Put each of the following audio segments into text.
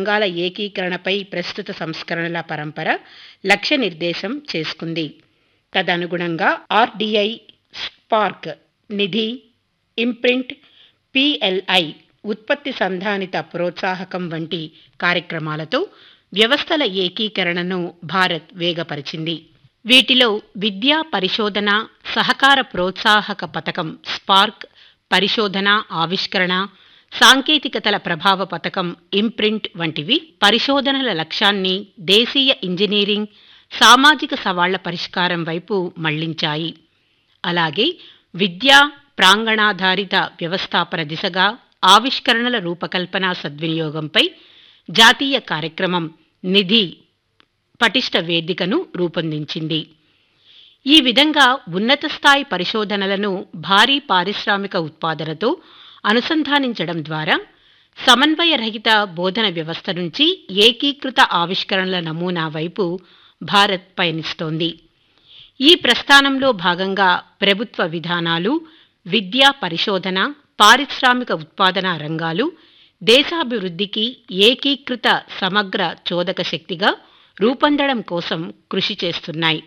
రంగాల ఏకీకరణపై ప్రస్తుత సంస్కరణల పరంపర లక్ష్య నిర్దేశం చేసుకుంది తదనుగుణంగా ఆర్డీఐ స్పార్క్ నిధి ఇంప్రింట్ పిఎల్ఐ ఉత్పత్తి సంధానిత ప్రోత్సాహకం వంటి కార్యక్రమాలతో వ్యవస్థల ఏకీకరణను భారత్ వేగపరిచింది వీటిలో విద్యా పరిశోధన సహకార ప్రోత్సాహక పథకం స్పార్క్ పరిశోధన ఆవిష్కరణ సాంకేతికతల ప్రభావ పథకం ఇంప్రింట్ వంటివి పరిశోధనల లక్ష్యాన్ని దేశీయ ఇంజనీరింగ్ సామాజిక సవాళ్ల పరిష్కారం వైపు మళ్లించాయి అలాగే విద్యా ప్రాంగణాధారిత వ్యవస్థాపన దిశగా ఆవిష్కరణల రూపకల్పన సద్వినియోగంపై జాతీయ కార్యక్రమం నిధి పటిష్ట వేదికను రూపొందించింది ఈ విధంగా ఉన్నత స్థాయి పరిశోధనలను భారీ పారిశ్రామిక ఉత్పాదనతో అనుసంధానించడం ద్వారా సమన్వయరహిత బోధన వ్యవస్థ నుంచి ఏకీకృత ఆవిష్కరణల నమూనా వైపు భారత్ పయనిస్తోంది ఈ ప్రస్థానంలో భాగంగా ప్రభుత్వ విధానాలు విద్యా పరిశోధన పారిశ్రామిక ఉత్పాదన రంగాలు దేశాభివృద్ధికి ఏకీకృత సమగ్ర చోదక శక్తిగా రూపొందడం కోసం కృషి చేస్తున్నాయి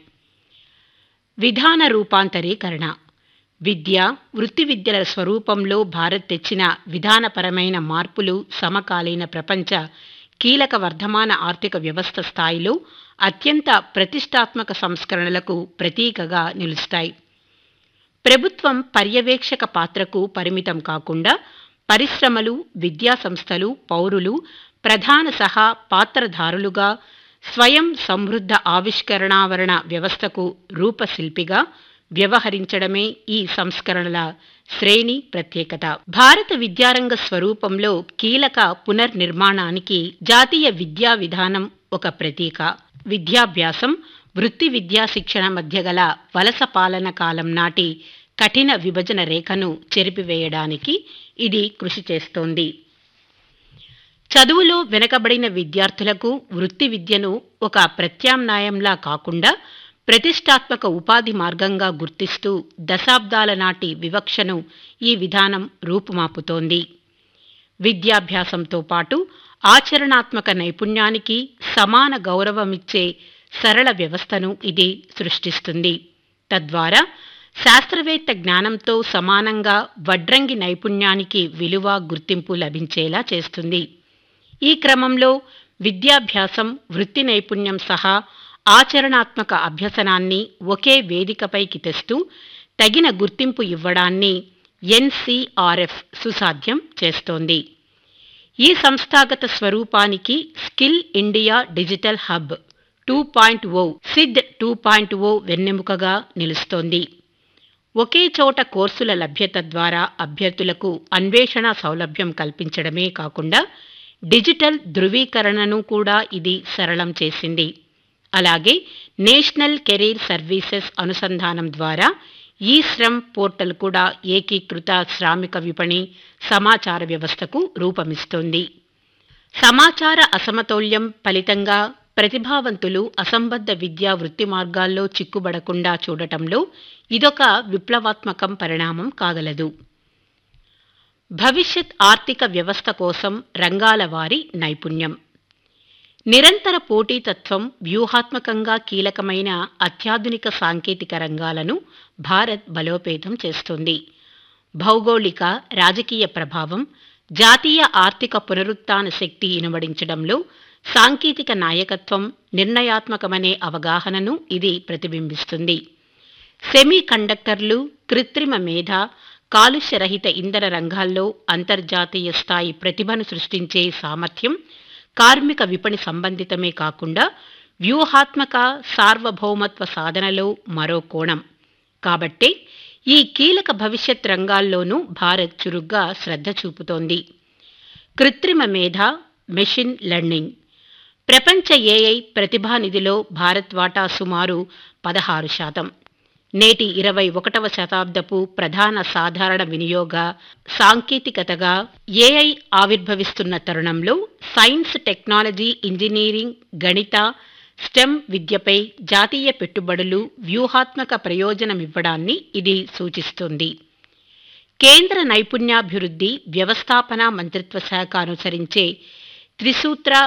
విధాన రూపాంతరీకరణ విద్య వృత్తి విద్యల స్వరూపంలో భారత్ తెచ్చిన విధానపరమైన మార్పులు సమకాలీన ప్రపంచ కీలక వర్ధమాన ఆర్థిక వ్యవస్థ స్థాయిలో అత్యంత ప్రతిష్టాత్మక సంస్కరణలకు ప్రతీకగా నిలుస్తాయి ప్రభుత్వం పర్యవేక్షక పాత్రకు పరిమితం కాకుండా పరిశ్రమలు విద్యా సంస్థలు పౌరులు ప్రధాన సహా పాత్రధారులుగా స్వయం సమృద్ధ ఆవిష్కరణావరణ వ్యవస్థకు రూపశిల్పిగా వ్యవహరించడమే ఈ సంస్కరణల శ్రేణి ప్రత్యేకత భారత విద్యారంగ స్వరూపంలో కీలక పునర్నిర్మాణానికి జాతీయ విద్యా విధానం ఒక ప్రతీక విద్యాభ్యాసం వృత్తి విద్యా శిక్షణ మధ్య గల వలస పాలన కాలం నాటి కఠిన విభజన రేఖను చెరిపివేయడానికి ఇది కృషి చేస్తోంది చదువులో వెనకబడిన విద్యార్థులకు వృత్తి విద్యను ఒక ప్రత్యామ్నాయంలా కాకుండా ప్రతిష్టాత్మక ఉపాధి మార్గంగా గుర్తిస్తూ దశాబ్దాల నాటి వివక్షను ఈ విధానం రూపుమాపుతోంది విద్యాభ్యాసంతో పాటు ఆచరణాత్మక నైపుణ్యానికి సమాన గౌరవమిచ్చే సరళ వ్యవస్థను ఇది సృష్టిస్తుంది తద్వారా శాస్త్రవేత్త జ్ఞానంతో సమానంగా వడ్రంగి నైపుణ్యానికి విలువ గుర్తింపు లభించేలా చేస్తుంది ఈ క్రమంలో విద్యాభ్యాసం వృత్తి నైపుణ్యం సహా ఆచరణాత్మక అభ్యసనాన్ని ఒకే వేదికపైకి తెస్తూ తగిన గుర్తింపు ఇవ్వడాన్ని ఎన్సీఆర్ఎఫ్ సుసాధ్యం చేస్తోంది ఈ సంస్థాగత స్వరూపానికి skill India digital hub two point O సిద్ టూ పాయింట్ ఓ వెన్నెముకగా నిలుస్తోంది ఒకే చోట కోర్సుల లభ్యత ద్వారా అభ్యర్థులకు అన్వేషణ సౌలభ్యం కల్పించడమే కాకుండా డిజిటల్ ధృవీకరణను కూడా ఇది సరళం చేసింది అలాగే నేషనల్ కెరీర్ సర్వీసెస్ అనుసంధానం ద్వారా ఈ శ్రమ్ పోర్టల్ కూడా ఏకీకృత శ్రామిక విపణి సమాచార వ్యవస్థకు రూపమిస్తోంది సమాచార అసమతౌల్యం ఫలితంగా ప్రతిభావంతులు అసంబద్ధ విద్యా వృత్తి మార్గాల్లో చిక్కుబడకుండా చూడటంలో ఇదొక విప్లవాత్మకం పరిణామం కాగలదు భవిష్యత్ ఆర్థిక వ్యవస్థ కోసం రంగాల వారి నైపుణ్యం నిరంతర పోటీతత్వం వ్యూహాత్మకంగా కీలకమైన అత్యాధునిక సాంకేతిక రంగాలను భారత్ బలోపేతం చేస్తుంది భౌగోళిక రాజకీయ ప్రభావం జాతీయ ఆర్థిక పునరుత్థాన శక్తి ఇనుమడించడంలో సాంకేతిక నాయకత్వం నిర్ణయాత్మకమనే అవగాహనను ఇది ప్రతిబింబిస్తుంది సెమీ కండక్టర్లు కృత్రిమ మేధ కాలుష్యరహిత ఇంధన రంగాల్లో అంతర్జాతీయ స్థాయి ప్రతిభను సృష్టించే సామర్థ్యం కార్మిక విపణి సంబంధితమే కాకుండా వ్యూహాత్మక సార్వభౌమత్వ సాధనలో మరో కోణం కాబట్టే ఈ కీలక భవిష్యత్ రంగాల్లోనూ భారత్ చురుగ్గా శ్రద్ధ చూపుతోంది కృత్రిమ మేధ మెషిన్ లెర్నింగ్ ప్రపంచ ఏఐ ప్రతిభానిధిలో భారత్ వాటా సుమారు పదహారు శాతం నేటి ఇరవై ఒకటవ శతాబ్దపు ప్రధాన సాధారణ వినియోగ సాంకేతికతగా ఏఐ ఆవిర్భవిస్తున్న తరుణంలో సైన్స్ టెక్నాలజీ ఇంజనీరింగ్ గణిత స్టెమ్ విద్యపై జాతీయ పెట్టుబడులు వ్యూహాత్మక ప్రయోజనమివ్వడాన్ని ఇది సూచిస్తుంది కేంద్ర నైపుణ్యాభివృద్ధి వ్యవస్థాపన మంత్రిత్వ శాఖ అనుసరించే త్రిసూత్ర